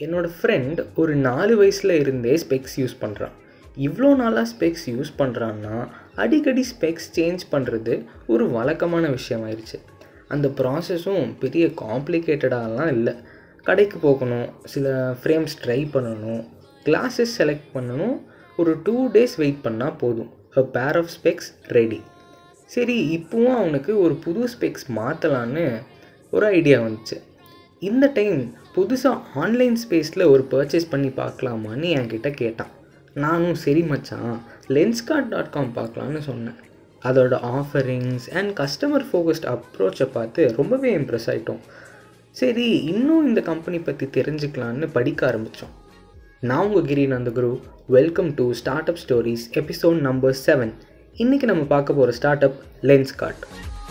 என்னோடய ஃப்ரெண்ட் ஒரு நாலு வயசில் இருந்தே ஸ்பெக்ஸ் யூஸ் பண்ணுறான் இவ்வளோ நாளாக ஸ்பெக்ஸ் யூஸ் பண்ணுறான்னா அடிக்கடி ஸ்பெக்ஸ் சேஞ்ச் பண்ணுறது ஒரு வழக்கமான விஷயமாயிருச்சு அந்த ப்ராசஸும் பெரிய காம்ப்ளிகேட்டடாலாம் இல்லை கடைக்கு போகணும் சில ஃப்ரேம்ஸ் ட்ரை பண்ணணும் கிளாஸஸ் செலக்ட் பண்ணணும் ஒரு டூ டேஸ் வெயிட் பண்ணால் போதும் அ பேர் ஆஃப் ஸ்பெக்ஸ் ரெடி சரி இப்போவும் அவனுக்கு ஒரு புது ஸ்பெக்ஸ் மாற்றலான்னு ஒரு ஐடியா வந்துச்சு இந்த டைம் புதுசாக ஆன்லைன் ஸ்பேஸில் ஒரு பர்ச்சேஸ் பண்ணி பார்க்கலாமான்னு என்கிட்ட கேட்டான் நானும் சரி மச்சான் லென்ஸ்கார்ட் டாட் காம் பார்க்கலான்னு சொன்னேன் அதோட ஆஃபரிங்ஸ் அண்ட் கஸ்டமர் ஃபோக்கஸ்ட் அப்ரோச்சை பார்த்து ரொம்பவே இம்ப்ரெஸ் ஆகிட்டோம் சரி இன்னும் இந்த கம்பெனி பற்றி தெரிஞ்சுக்கலான்னு படிக்க ஆரம்பித்தோம் நான் உங்கள் Giri Nandaguru welcome to startup stories episode number seven இன்றைக்கி நம்ம பார்க்க போகிற startup Lenskart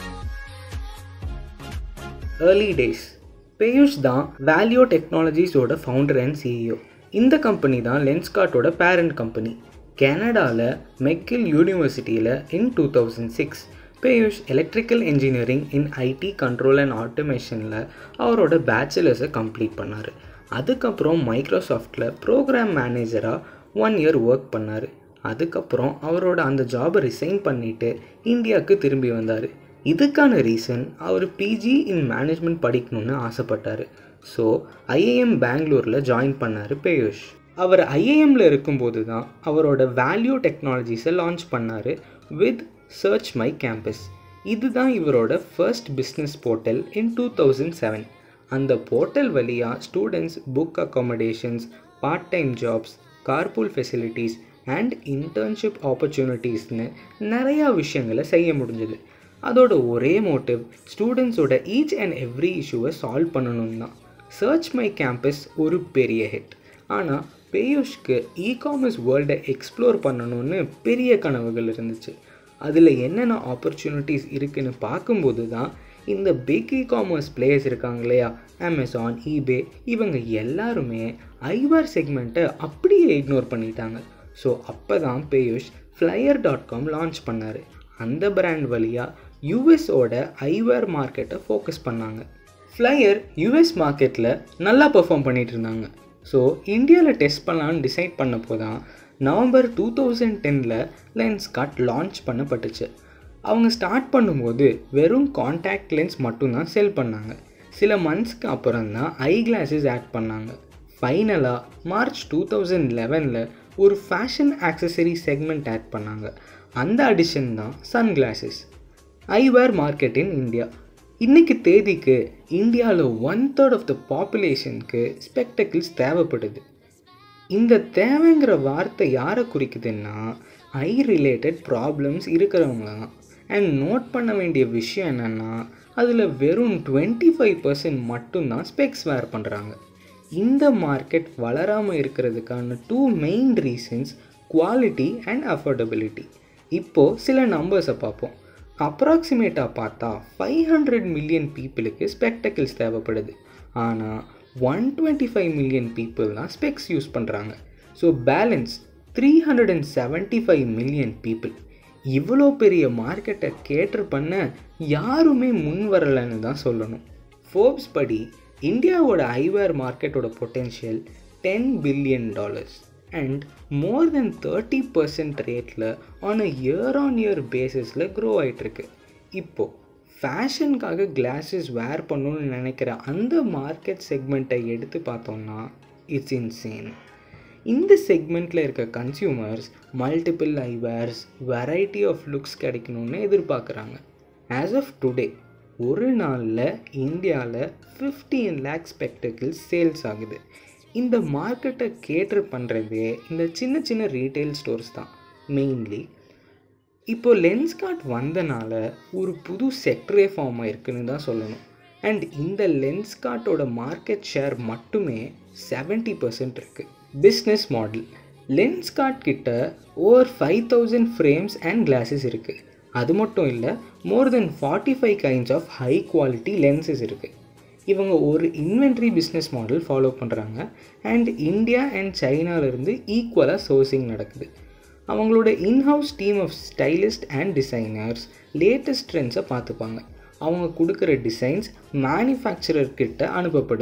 early days Peyush தான் வேல்யூ டெக்னாலஜிஸோட ஃபவுண்டர் அண்ட் சிஇஓ இந்த கம்பெனி தான் லென்ஸ்கார்ட்டோட பேரண்ட் கம்பெனி கனடாவில் மெக்கில் யூனிவர்சிட்டியில் in two thousand six Peyush electrical engineering in IT control and ஆட்டோமேஷனில் அவரோட பேச்சுலர்ஸை கம்ப்ளீட் பண்ணார் அதுக்கப்புறம் மைக்ரோசாஃப்டில் ப்ரோக்ராம் மேனேஜராக ஒன் இயர் ஒர்க் பண்ணார் அதுக்கப்புறம் அவரோட அந்த ஜாபை ரிசைன் பண்ணிவிட்டு இந்தியாவுக்கு திரும்பி வந்தார் இதுக்கான ரீசன் அவர் பிஜி இன் மேனேஜ்மெண்ட் படிக்கணும்னு ஆசைப்பட்டார் ஸோ ஐஏஎம் பெங்களூரில் ஜாயின் பண்ணார் பேயுஷ் அவர் ஐஏஎம்மில் இருக்கும்போது தான் அவரோட வேல்யூ டெக்னாலஜிஸை லான்ச் பண்ணார் வித் சர்ச் மை கேம்பஸ் இதுதான் இவரோட first business portal in two thousand seven அந்த போர்ட்டல் வழியாக students book accommodations part time jobs carpool facilities and internship ஆப்பர்ச்சுனிட்டிஸ்னு நிறையா விஷயங்களை செய்ய முடிஞ்சது அதோட ஒரே மோட்டிவ் ஸ்டூடெண்ட்ஸோட ஈச் அண்ட் எவ்ரி இஷ்யூவை சால்வ் பண்ணணும் தான் சர்ச் மை கேம்பஸ் ஒரு பெரிய ஹிட் ஆனால் பேயுஷ்க்கு இ காமர்ஸ் வேர்ல்டை எக்ஸ்ப்ளோர் பண்ணணும்னு பெரிய கனவுகள் இருந்துச்சு அதில் என்னென்ன ஆப்பர்ச்சுனிட்டிஸ் இருக்குன்னு பார்க்கும்போது தான் இந்த பிக் இ காமர்ஸ் பிளேயர்ஸ் இருக்காங்க இல்லையா அமேசான் ஈபே இவங்க எல்லாருமே ஐவார் செக்மெண்ட்டை அப்படியே இக்னோர் பண்ணிட்டாங்க ஸோ அப்போ தான் Peyush Flyer dot com launch பண்ணார் அந்த பிராண்ட் வழியாக யூஎஸோட ஐவேர் மார்க்கெட்டை ஃபோக்கஸ் பண்ணாங்க ஃப்ளையர் யூஎஸ் மார்க்கெட்டில் நல்லா பெர்ஃபார்ம் பண்ணிகிட்டு இருந்தாங்க ஸோ இந்தியாவில் டெஸ்ட் பண்ணலான்னு டிசைட் பண்ணப்போ தான் நவம்பர் டூ தௌசண்ட் டெனில் லென்ஸ்கார்ட் லான்ச் பண்ணப்பட்டுச்சு அவங்க ஸ்டார்ட் பண்ணும்போது வெறும் காண்டாக்ட் லென்ஸ் மட்டும்தான் செல் பண்ணாங்க சில மந்த்ஸ்க்கு அப்புறம் தான் ஐ கிளாஸஸ் ஆட் பண்ணாங்க ஃபைனலாக மார்ச் டூ தௌசண்ட் லெவனில் ஒரு ஃபேஷன் ஆக்சசரி செக்மெண்ட் ஆட் பண்ணாங்க அந்த அடிஷன் தான் sunglasses eyewear market in India இன்றைக்கி தேதிக்கு இந்தியாவில் ஒன் தேர்ட் ஆஃப் த பாப்புலேஷனுக்கு ஸ்பெக்டக்கிள்ஸ் தேவைப்படுது இந்த தேவைங்கிற வார்த்தை யாரை குறிக்குதுன்னா ஐ ரிலேட்டட் ப்ராப்ளம்ஸ் இருக்கிறவங்க தான் அண்ட் நோட் பண்ண வேண்டிய விஷயம் என்னென்னா அதில் வெறும் டுவெண்ட்டி ஃபைவ் பர்சன்ட் மட்டும்தான் ஸ்பெக்ஸ் வேர் பண்ணுறாங்க இந்த மார்க்கெட் வளராமல் இருக்கிறதுக்கான two main reasons quality and affordability இப்போது சில நம்பர்ஸை பார்ப்போம் அப்ராக்சிமேட்டாக பார்த்தா ஃபைவ் ஹண்ட்ரட் மில்லியன் பீப்புளுக்கு ஸ்பெக்டக்கிள்ஸ் தேவைப்படுது ஆனால் one twenty five million people தான் ஸ்பெக்ஸ் யூஸ் பண்ணுறாங்க so balance three hundred and seventy five million people இவ்வளோ பெரிய மார்க்கெட்டை கேட்டர் பண்ண யாருமே முன் வரலைன்னு தான் சொல்லணும் ஃபோர்ப்ஸ் படி இந்தியாவோட ஐவேர் மார்க்கெட்டோட potential ten billion dollars and more than thirty percent ரேட்டில் on a year on year பேசிஸில் க்ரோ ஆகிட்டுருக்கு இப்போது ஃபேஷனுக்காக கிளாஸஸ் வேர் பண்ணணும்னு நினைக்கிற அந்த மார்க்கெட் செக்மெண்ட்டை எடுத்து பார்த்தோம்னா இட்ஸ் இன்சேன் இந்த செக்மெண்ட்டில் இருக்க consumers multiple eyewears variety of looks கிடைக்கணும்னு எதிர்பார்க்குறாங்க ஆஸ் ஆஃப் டுடே ஒரு நாளில் இந்தியாவில் ஃபிஃப்டீன் லேக் ஸ்பெக்டக்கிள்ஸ் சேல்ஸ் ஆகுது இந்த மார்க்கெட்டை கேட்டர் பண்ணுறதே இந்த சின்ன சின்ன ரீட்டைல் ஸ்டோர்ஸ் தான் மெயின்லி இப்போ லென்ஸ்கார்ட் வந்தனால ஒரு புது செக்டரே ஃபார்ம் ஆயிருக்குன்னு தான் சொல்லணும் அண்ட் இந்த லென்ஸ்கார்ட்டோட மார்க்கெட் ஷேர் மட்டுமே செவன்ட்டி பர்சன்ட் இருக்குது பிஸ்னஸ் மாடல் லென்ஸ்கார்ட் கிட்ட over five thousand frames and glasses இருக்குது அது மட்டும் இல்லை more than forty five kinds of high quality lenses இருக்குது இவங்க ஒரு இன்வென்ட்ரி பிஸ்னஸ் மாடல் ஃபாலோ பண்ணுறாங்க அண்ட் இந்தியா அண்ட் சைனாவிலேருந்து ஈக்குவலாக சோர்சிங் நடக்குது அவங்களோட in house team of stylist and designers latest ட்ரெண்ட்ஸை பார்த்துப்பாங்க அவங்க கொடுக்குற டிசைன்ஸ் மேனுஃபேக்சரர் கிட்ட அனுப்பப்படுது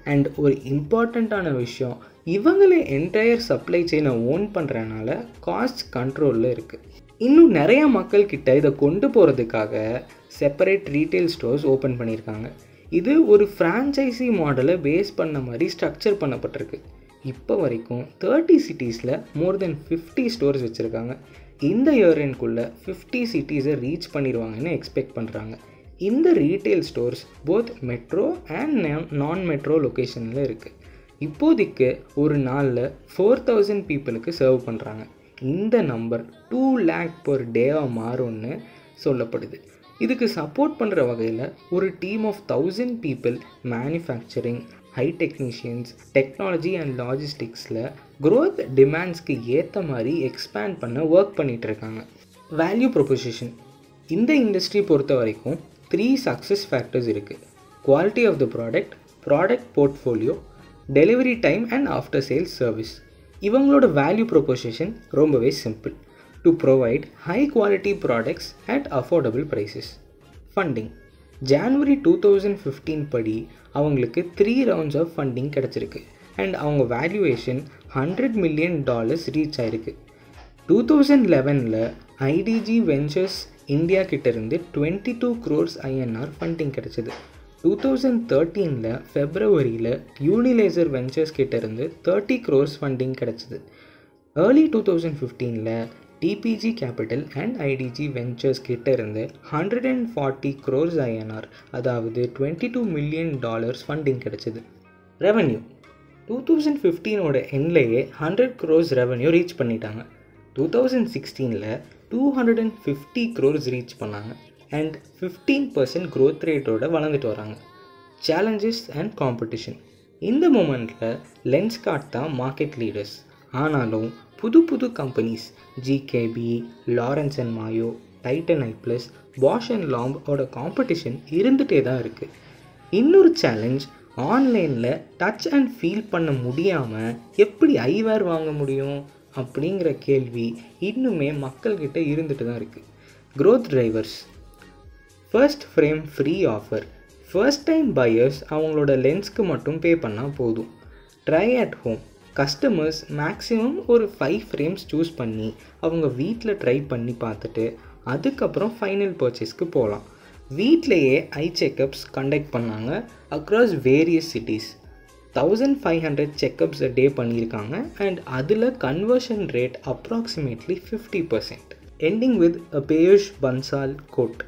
அண்ட் ஒரு இம்பார்ட்டண்ட்டான விஷயம் இவங்களே என்டையர் சப்ளை செயினை ஓன் பண்ணுறனால காஸ்ட் கண்ட்ரோலில் இருக்குது இன்னும் நிறைய மக்கள்கிட்ட இதை கொண்டு போகிறதுக்காக செப்பரேட் ரீட்டைல் ஸ்டோர்ஸ் ஓப்பன் பண்ணியிருக்காங்க இது ஒரு ஃப்ரான்ச்சைசி மாடலை பேஸ் பண்ண மாதிரி ஸ்ட்ரக்சர் பண்ணப்பட்டிருக்கு இப்போ வரைக்கும் தேர்ட்டி சிட்டிஸில் மோர் தென் ஃபிஃப்டி ஸ்டோர்ஸ் வச்சுருக்காங்க இந்த இயர் எண்ட்குள்ளே ஃபிஃப்டி சிட்டிஸை ரீச் பண்ணிடுவாங்கன்னு எக்ஸ்பெக்ட் பண்ணுறாங்க இந்த retail stores both metro and non metro லொக்கேஷனில் இருக்குது இப்போதைக்கு ஒரு நாளில் ஃபோர் தௌசண்ட் பீப்புளுக்கு சர்வ் பண்ணுறாங்க இந்த நம்பர் டூ லேக் பர் டேவாக மாறும்னு சொல்லப்படுது இதுக்கு சப்போர்ட் பண்ணுற வகையில் ஒரு team of thousand people manufacturing high technicians technology and லாஜிஸ்டிக்ஸில் க்ரோத் டிமாண்ட்ஸ்க்கு ஏற்ற மாதிரி எக்ஸ்பேண்ட் பண்ண ஒர்க் பண்ணிகிட்டு இருக்காங்க வேல்யூ ப்ரொபோசிஷன் இந்த இண்டஸ்ட்ரி பொறுத்த வரைக்கும் த்ரீ சக்ஸஸ் ஃபேக்டர்ஸ் இருக்குது quality of the product product portfolio delivery time and after sales service இவங்களோட வேல்யூ ப்ரொபோசிஷன் ரொம்பவே simple to provide high quality products at affordable prices funding January two thousand fifteen படி அவங்களுக்கு three rounds of funding கிடச்சிருக்கு and அவங்க valuation hundred million dollars reach ஆயிருக்கு two thousand லெவனில் IDG Ventures India கிட்டேருந்து twenty two crores INR funding கிடச்சிது two thousand தேர்ட்டீனில் ஃபெப்ரவரியில் யூனிலேசர் Ventures கிட்டேருந்து தேர்ட்டி க்ரோர்ஸ் ஃபண்டிங் கிடச்சிது ஏர்லி டூ தௌசண்ட் ஃபிஃப்டீனில் TPG Capital and IDG Ventures கிட்ட இருந்து hundred and forty crores INR அதாவது twenty two million dollars funding கிடச்சிது ரெவன்யூ டூ தௌசண்ட் ஃபிஃப்டீனோட எண்ட்லேயே ஹண்ட்ரட் க்ரோர்ஸ் ரெவன்யூ ரீச் பண்ணிட்டாங்க டூ தௌசண்ட் சிக்ஸ்டீனில் two hundred and fifty crores reach பண்ணாங்க அண்ட் ஃபிஃப்டீன் பர்சன்ட் க்ரோத் ரேட்டோட வளர்ந்துட்டு வராங்க சேலஞ்சஸ் அண்ட் காம்படிஷன் இந்த மூமெண்ட்டில் லென்ஸ்கார்ட் தான் மார்க்கெட் லீடர்ஸ் ஆனாலும் புது புது companies GKB Lawrence and Mayo Titan Eye Plus Bausch and லாம்போட காம்படிஷன் இருந்துகிட்டே தான் இருக்குது இன்னொரு சேலஞ்ச் ஆன்லைனில் டச் அண்ட் ஃபீல் பண்ண முடியாமல் எப்படி ஐவேர் வாங்க முடியும் அப்படிங்கிற கேள்வி இன்னுமே மக்கள்கிட்ட இருந்துட்டு தான் இருக்குது growth drivers first frame free offer first time buyers அவங்களோட லென்ஸ்க்கு மட்டும் பே பண்ணால் போதும் try at home customers maximum ஒரு ஃபைவ் ஃப்ரேம்ஸ் சூஸ் பண்ணி அவங்க வீட்டில் ட்ரை பண்ணி பார்த்துட்டு அதுக்கப்புறம் ஃபைனல் பர்ச்சேஸ்க்கு போகலாம் வீட்லேயே ஐ செக்கப்ஸ் கண்டக்ட் பண்ணாங்க across various cities thousand five hundred checkups day பண்ணியிருக்காங்க அண்ட் அதில் conversion rate approximately fifty percent ending with a Peyush Bansal quote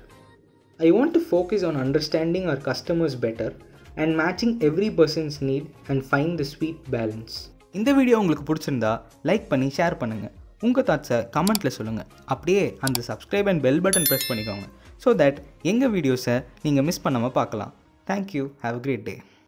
I want to focus on understanding our customers better and matching every person's need and find the sweet balance. இந்த video உங்களுக்கு பிடிச்சிருந்தா like பண்ணி share பண்ணுங்கள் உங்கள் தாட்ஸை கமெண்ட்டில் சொல்லுங்கள் அப்படியே அந்த subscribe and bell button press பண்ணிக்கோங்க ஸோ தட் எங்கள் வீடியோஸை நீங்கள் மிஸ் பண்ணாமல் பார்க்கலாம் thank you have a great day